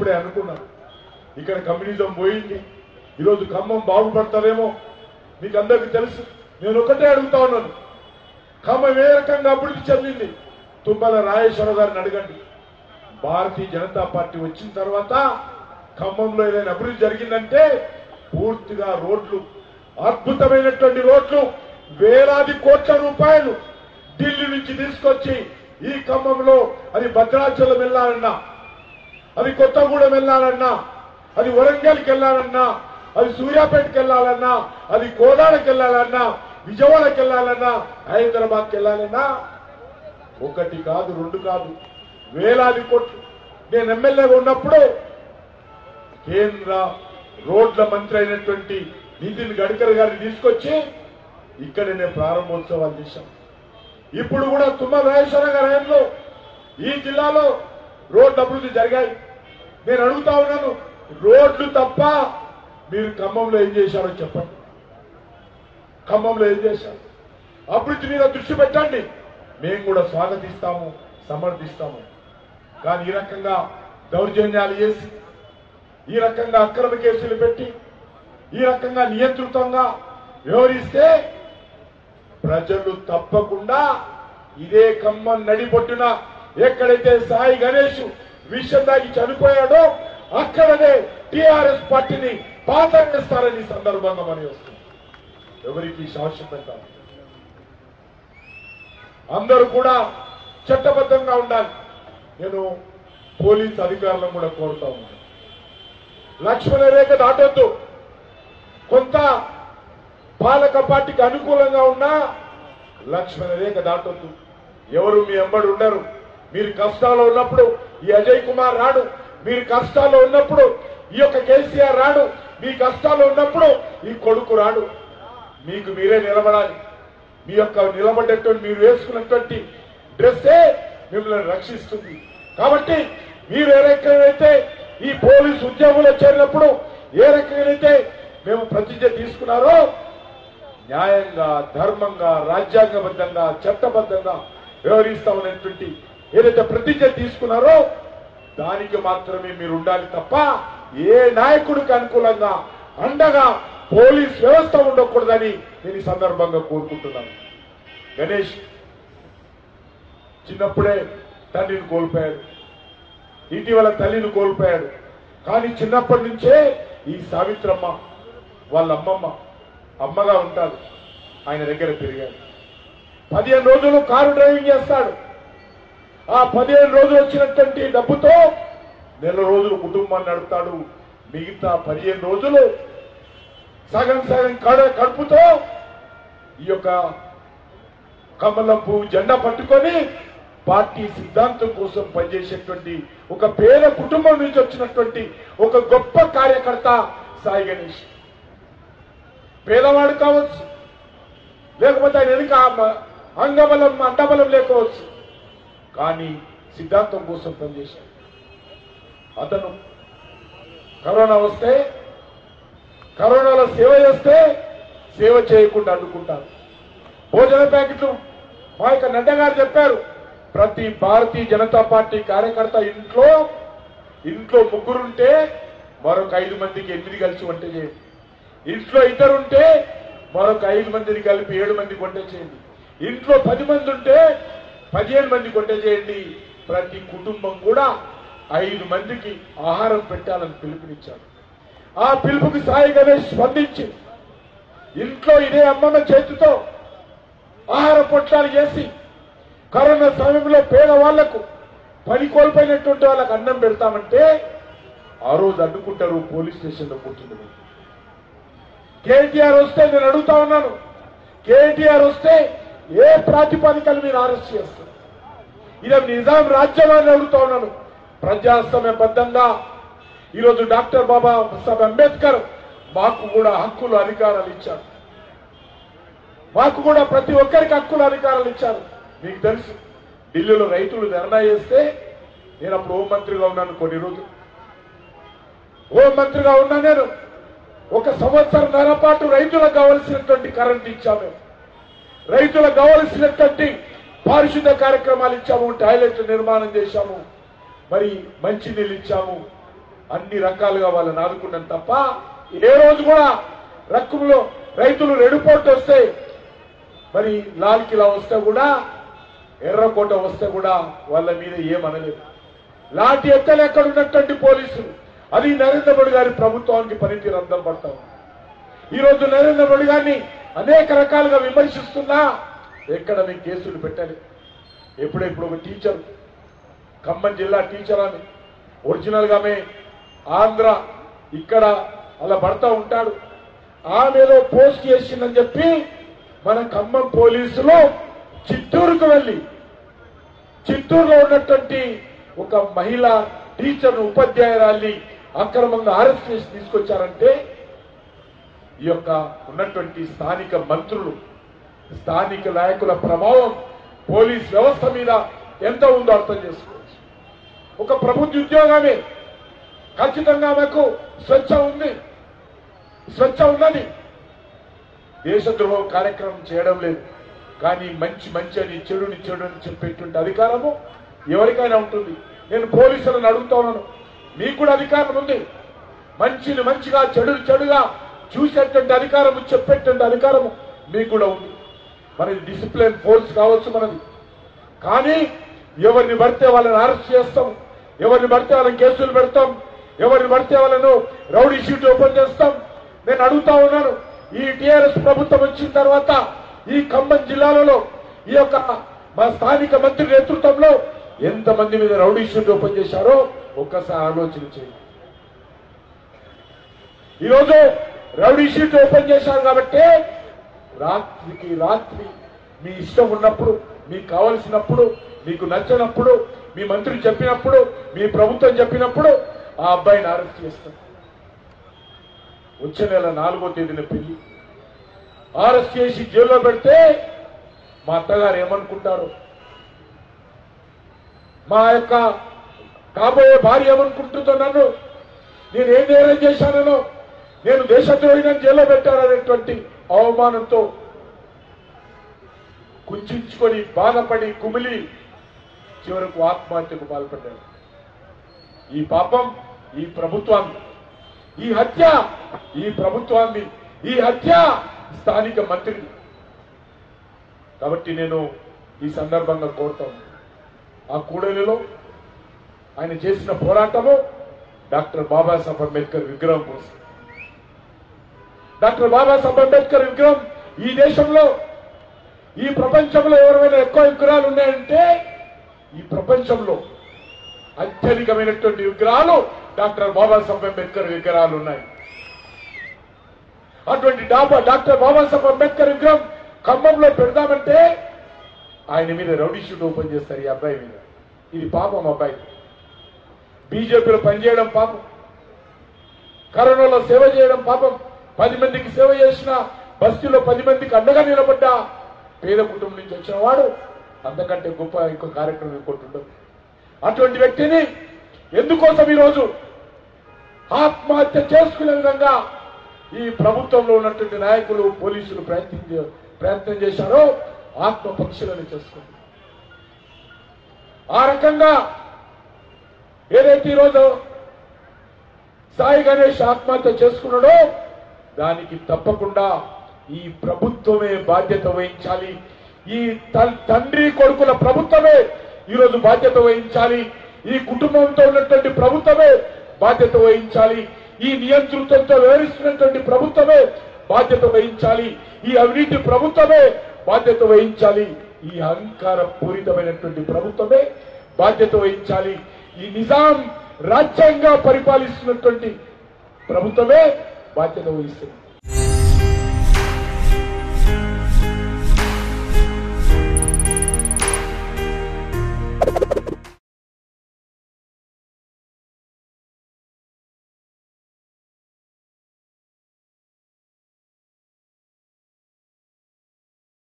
వచ్చినప్పుడే అనుకున్నాం ఇక్కడ కమ్యూనిజం పోయింది ఈరోజు ఖమ్మం బాగుపడతారేమో మీకు అందరికీ తెలుసు నేను ఒకటే అడుగుతా ఉన్నాను ఖమ్మం ఏ రకంగా అభివృద్ధి చెందింది తుమ్మల రాజేశ్వర గారిని అడగండి భారతీయ జనతా పార్టీ వచ్చిన తర్వాత ఖమ్మంలో ఏదైనా అభివృద్ధి జరిగిందంటే పూర్తిగా రోడ్లు అద్భుతమైనటువంటి రోడ్లు వేలాది కోట్ల రూపాయలు ఢిల్లీ నుంచి తీసుకొచ్చి ఈ ఖమ్మంలో అది భద్రాచలం వెళ్ళాలన్నా అది కొత్తగూడెం వెళ్ళాలన్నా అది వరంగల్కి వెళ్ళాలన్నా అది సూర్యాపేటకి వెళ్ళాలన్నా అది కోదాడకి వెళ్ళాలన్నా విజయవాడకి వెళ్ళాలన్నా హైదరాబాద్కి వెళ్ళాలన్నా ఒకటి కాదు రెండు కాదు వేలాది కోట్లు నేను ఎమ్మెల్యేగా ఉన్నప్పుడు కేంద్ర రోడ్ల మంత్రి అయినటువంటి నితిన్ గడ్కరీ గారిని తీసుకొచ్చి ఇక్కడ నేను ప్రారంభోత్సవాలు చేశాం ఇప్పుడు కూడా తుమ్మల రాజేశ్వర గారి హయాంలో ఈ జిల్లాలో రోడ్లు అభివృద్ధి జరిగాయి నేను అడుగుతా ఉన్నాను రోడ్లు తప్ప మీరు ఖమ్మంలో ఏం చేశారో చెప్పండి ఖమ్మంలో ఏం చేశారు అభివృద్ధి మీద దృష్టి పెట్టండి మేము కూడా స్వాగతిస్తాము సమర్థిస్తాము కానీ ఈ రకంగా దౌర్జన్యాలు చేసి ఈ రకంగా అక్రమ కేసులు పెట్టి ఈ రకంగా నియంత్రితంగా వ్యవహరిస్తే ప్రజలు తప్పకుండా ఇదే ఖమ్మం నడిబొట్టున ఎక్కడైతే సాయి గణేష్ విషం తాగి చనిపోయాడో అక్కడనే టిఆర్ఎస్ పార్టీని పాతరేస్తారని ఈ సందర్భంగా మనం వస్తుంది ఎవరికి శాశ్వతంగా అందరూ కూడా చట్టబద్ధంగా ఉండాలి నేను పోలీస్ అధికారులను కూడా కోరుతా ఉన్నాను లక్ష్మణ రేఖ దాటొద్దు కొంత పాలక పార్టీకి అనుకూలంగా ఉన్నా లక్ష్మణ రేఖ దాటొద్దు ఎవరు మీ ఎంబడి ఉండరు మీరు కష్టాల్లో ఉన్నప్పుడు ఈ అజయ్ కుమార్ రాడు మీరు కష్టాల్లో ఉన్నప్పుడు ఈ యొక్క కేసీఆర్ రాడు మీ కష్టాల్లో ఉన్నప్పుడు ఈ కొడుకు రాడు మీకు మీరే నిలబడాలి మీ యొక్క నిలబడేటువంటి మీరు వేసుకున్నటువంటి డ్రెస్సే మిమ్మల్ని రక్షిస్తుంది కాబట్టి మీరు ఏ రకంగానైతే ఈ పోలీసు ఉద్యోగంలో చేరినప్పుడు ఏ రకంగానైతే మేము ప్రతిజ్ఞ తీసుకున్నారో న్యాయంగా ధర్మంగా రాజ్యాంగబద్ధంగా చట్టబద్ధంగా వ్యవహరిస్తామనేటువంటి ఏదైతే ప్రతిజ్ఞ తీసుకున్నారో దానికి మాత్రమే మీరు ఉండాలి తప్ప ఏ నాయకుడికి అనుకూలంగా అండగా పోలీస్ వ్యవస్థ ఉండకూడదని నేను ఈ సందర్భంగా కోరుకుంటున్నాను గణేష్ చిన్నప్పుడే తండ్రిని కోల్పోయాడు ఇటీవల తల్లిని కోల్పోయాడు కానీ చిన్నప్పటి నుంచే ఈ సావిత్రమ్మ వాళ్ళ అమ్మమ్మ అమ్మగా ఉంటాడు ఆయన దగ్గర పెరిగాడు పదిహేను రోజులు కారు డ్రైవింగ్ చేస్తాడు ఆ పదిహేను రోజులు వచ్చినటువంటి డబ్బుతో నెల రోజులు కుటుంబాన్ని నడుపుతాడు మిగతా పదిహేను రోజులు సగం సగం కడ కడుపుతో ఈ యొక్క కమలం పువ్వు జెండా పట్టుకొని పార్టీ సిద్ధాంతం కోసం పనిచేసేటువంటి ఒక పేద కుటుంబం నుంచి వచ్చినటువంటి ఒక గొప్ప కార్యకర్త సాయి గణేష్ పేదవాడు కావచ్చు లేకపోతే ఆయన వెనుక మ- అంగబలం అండబలం లేకపోవచ్చు కానీ సిద్ధాంతం కోసం పనిచేశాడు అతను కరోనా వస్తే కరోనాలో సేవ చేస్తే సేవ చేయకుండా అడ్డుకుంటారు భోజన ప్యాకెట్లు మా యొక్క నడ్డా గారు చెప్పారు ప్రతి భారతీయ జనతా పార్టీ కార్యకర్త ఇంట్లో ఇంట్లో ముగ్గురుంటే మరొక ఐదు మందికి ఎనిమిది కలిసి వంట చేయండి ఇంట్లో ఇద్దరుంటే మరొక ఐదు మందిని కలిపి ఏడు మందికి వంట చేయండి ఇంట్లో పది మంది ఉంటే పదిహేను మందికి వంట చేయండి ప్రతి కుటుంబం కూడా ఐదు మందికి ఆహారం పెట్టాలని పిలుపునిచ్చాడు ఆ పిలుపుకి సాయి గణేష్ స్పందించి ఇంట్లో ఇదే అమ్మమ్మ చేతితో ఆహార పొట్లాలు చేసి కరోనా సమయంలో పేదవాళ్లకు పని కోల్పోయినటువంటి వాళ్ళకి అన్నం పెడతామంటే ఆ రోజు అడ్డుకుంటారు పోలీస్ స్టేషన్లో కూర్చుంటారు కేటీఆర్ వస్తే నేను అడుగుతా ఉన్నాను కేటీఆర్ వస్తే ఏ ప్రాతిపదికలు మీరు అరెస్ట్ చేస్తారు ఇది నిజాం రాజ్యమని అడుగుతా ఉన్నాను ప్రజాస్వామ్యబద్ధంగా ఈరోజు డాక్టర్ బాబా సాహెబ్ అంబేద్కర్ మాకు కూడా హక్కులు అధికారాలు ఇచ్చారు మాకు కూడా ప్రతి ఒక్కరికి హక్కులు అధికారాలు ఇచ్చారు మీకు తెలుసు ఢిల్లీలో రైతులు ధర్నా చేస్తే నేను అప్పుడు హోంమంత్రిగా ఉన్నాను కొన్ని రోజులు హోంమంత్రిగా ఉన్నా నేను ఒక సంవత్సరం పాటు రైతులకు కావలసినటువంటి కరెంట్ ఇచ్చాము రైతులకు కావలసినటువంటి పారిశుద్ధ కార్యక్రమాలు ఇచ్చాము టాయిలెట్లు నిర్మాణం చేశాము మరి మంచి నీళ్ళు ఇచ్చాము అన్ని రకాలుగా వాళ్ళని ఆదుకున్నాను తప్ప ఏ రోజు కూడా రక్కులో రైతులు రెడిపోర్ట్ వస్తే మరి లాల్ కిలా వస్తే కూడా ఎర్రకోట వస్తే కూడా వాళ్ళ మీద ఏమనలేదు లాంటి ఎక్కలు ఎక్కడ ఉన్నటువంటి పోలీసులు అది నరేంద్ర మోడీ గారి ప్రభుత్వానికి పనితీరు అందం పడతాం ఈ రోజు నరేంద్ర మోడీ గారిని అనేక రకాలుగా విమర్శిస్తున్నా ఎక్కడ మీకు కేసులు పెట్టాలి ఎప్పుడెప్పుడు ఒక టీచర్ ఖమ్మం జిల్లా టీచర్ అని ఒరిజినల్ గా ఆమె ఆంధ్ర ఇక్కడ అలా భర్త ఉంటాడు ఆమెలో పోస్ట్ చేసిందని చెప్పి మన ఖమ్మం పోలీసులు చిత్తూరుకు వెళ్ళి చిత్తూరులో ఉన్నటువంటి ఒక మహిళ టీచర్ ఉపాధ్యాయురాల్ని అక్రమంగా అరెస్ట్ చేసి తీసుకొచ్చారంటే ఈ యొక్క ఉన్నటువంటి స్థానిక మంత్రులు స్థానిక నాయకుల ప్రభావం పోలీస్ వ్యవస్థ మీద ఎంత ఉందో అర్థం చేసుకోవచ్చు ఒక ప్రభుత్వ ఉద్యోగమే ఖచ్చితంగా ఆమెకు స్వేచ్ఛ ఉంది స్వేచ్ఛ ఉన్నది దేశద్రోహ కార్యక్రమం చేయడం లేదు కానీ మంచి మంచి అని చెడుని చెడు అని చెప్పేటువంటి అధికారము ఎవరికైనా ఉంటుంది నేను పోలీసులను అడుగుతా ఉన్నాను మీకు కూడా అధికారం ఉంది మంచిని మంచిగా చెడుని చెడుగా చూసేటువంటి అధికారము చెప్పేటువంటి అధికారము మీకు కూడా ఉంది మనది డిసిప్లిన్ ఫోర్స్ కావచ్చు మనది కానీ ఎవరిని పడితే వాళ్ళని అరెస్ట్ చేస్తాం ఎవరిని పడితే వాళ్ళని కేసులు పెడతాం ఎవరిని పడితే వాళ్ళను రౌడీ షీట్ ఓపెన్ చేస్తాం నేను అడుగుతా ఉన్నాను ఈ టిఆర్ఎస్ ప్రభుత్వం వచ్చిన తర్వాత ఈ ఖమ్మం జిల్లాలలో ఈ యొక్క మా స్థానిక మంత్రి నేతృత్వంలో ఎంతమంది మీద రౌడీ షీట్ ఓపెన్ చేశారో ఒక్కసారి ఆలోచన చేయండి ఈరోజు రౌడీ షీట్ ఓపెన్ చేశారు కాబట్టి రాత్రికి రాత్రి మీ ఇష్టం ఉన్నప్పుడు మీకు కావలసినప్పుడు మీకు నచ్చినప్పుడు మీ మంత్రి చెప్పినప్పుడు మీ ప్రభుత్వం చెప్పినప్పుడు ఆ అబ్బాయిని అరెస్ట్ చేస్తారు వచ్చే నెల నాలుగో తేదీన పెళ్లి అరెస్ట్ చేసి జైల్లో పెడితే మా అత్తగారు ఏమనుకుంటారు మా యొక్క కాబోయే భార్య ఏమనుకుంటుందో నన్ను నేను ఏం నేరం చేశానో నేను దేశద్రోహిని జైల్లో పెట్టారనేటువంటి అవమానంతో కుంచుకొని బాధపడి కుమిలి చివరకు ఆత్మహత్యకు పాల్పడ్డాడు ఈ పాపం ఈ ప్రభుత్వాన్ని ఈ హత్య ఈ ప్రభుత్వాన్ని ఈ హత్య స్థానిక మంత్రిని కాబట్టి నేను ఈ సందర్భంగా కోరుతాను ఆ కూడలిలో ఆయన చేసిన పోరాటము డాక్టర్ బాబాసాహెబ్ అంబేద్కర్ విగ్రహం కోసం డాక్టర్ బాబాసాహెబ్ అంబేద్కర్ విగ్రహం ఈ దేశంలో ఈ ప్రపంచంలో ఎవరైనా ఎక్కువ విగ్రహాలు ఉన్నాయంటే ఈ ప్రపంచంలో అత్యధికమైనటువంటి విగ్రహాలు డాక్టర్ బాబాసాహెబ్ అంబేద్కర్ విగ్రహాలు ఉన్నాయి అటువంటి డాబా డాక్టర్ బాబాసాహెబ్ అంబేద్కర్ విగ్రహం ఖమ్మంలో పెడదామంటే ఆయన మీద రౌడీ షూట్ ఓపెన్ చేస్తారు ఈ అబ్బాయి మీద ఇది పాపం అబ్బాయి బీజేపీలో పనిచేయడం పాపం కరోనాలో సేవ చేయడం పాపం పది మందికి సేవ చేసిన బస్తీలో పది మందికి అండగా నిలబడ్డ పేద కుటుంబం నుంచి వచ్చిన వాడు అంతకంటే గొప్ప ఇంకో కార్యక్రమం ఇంకోటి ఉండదు అటువంటి వ్యక్తిని ఎందుకోసం ఈరోజు ఆత్మహత్య చేసుకునే విధంగా ఈ ప్రభుత్వంలో ఉన్నటువంటి నాయకులు పోలీసులు ప్రయత్నం ప్రయత్నం చేశారో ఆత్మ పక్షులను చేసుకుంది ఆ రకంగా ఏదైతే ఈరోజు సాయి గణేష్ ఆత్మహత్య చేసుకున్నాడో దానికి తప్పకుండా ఈ ప్రభుత్వమే బాధ్యత వహించాలి ఈ తల్- తండ్రి కొడుకుల ప్రభుత్వమే ఈరోజు బాధ్యత వహించాలి ఈ కుటుంబంతో ఉన్నటువంటి ప్రభుత్వమే బాధ్యత వహించాలి ఈ నియంతృత్వంతో వ్యవహరిస్తున్నటువంటి ప్రభుత్వమే బాధ్యత వహించాలి ఈ అవినీతి ప్రభుత్వమే బాధ్యత వహించాలి ఈ అహంకార పూరితమైనటువంటి ప్రభుత్వమే బాధ్యత వహించాలి ఈ నిజాం రాజ్యాంగ పరిపాలిస్తున్నటువంటి ప్రభుత్వమే బాధ్యత వహిస్తుంది